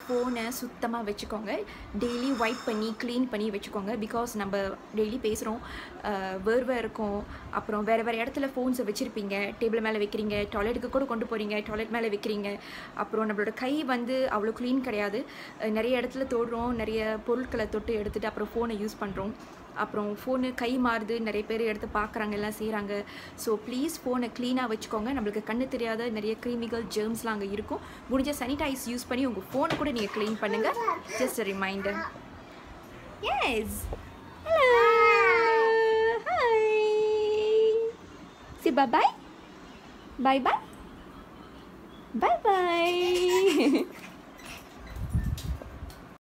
ஃபோனை சுத்தமாக வச்சுக்கோங்க டெய்லி வைப் பண்ணி க்ளீன் பண்ணி வச்சுக்கோங்க பிகாஸ் நம்ம டெய்லி பேசுகிறோம் வேர்வை இருக்கும் அப்புறம் வேறு வேறு இடத்துல ஃபோன்ஸை வச்சுருப்பீங்க டேபிள் மேலே வைக்கிறீங்க டாய்லெட்டுக்கு கூட கொண்டு போகிறீங்க டாய்லெட் மேலே வைக்கிறீங்க அப்புறம் நம்மளோட கை வந்து அவ்வளோ க்ளீன் கிடையாது அஹ் நிறைய இடத்துல தொடுறோம் நிறைய பொருட்களை தொட்டு எடுத்துகிட்டு அப்புறம் ஃபோனை யூஸ் பண்ணுறோம் அப்புறம் ஃபோனு கை மாறுது நிறைய பேர் எடுத்து பார்க்குறாங்க எல்லாம் செய்கிறாங்க ஸோ ப்ளீஸ் ஃபோனை க்ளீனாக வச்சுக்கோங்க நம்மளுக்கு கண்ணு தெரியாத நிறைய கிருமிகள் ஜெர்ம்ஸ்லாம் அங்கே இருக்கும் முடிஞ்ச சானிடைஸ் யூஸ் பண்ணி உங்கள் ஃபோனை கூட நீங்கள் க்ளீன் பண்ணுங்கள் just a reminder yes hello hi see bye bye bye bye bye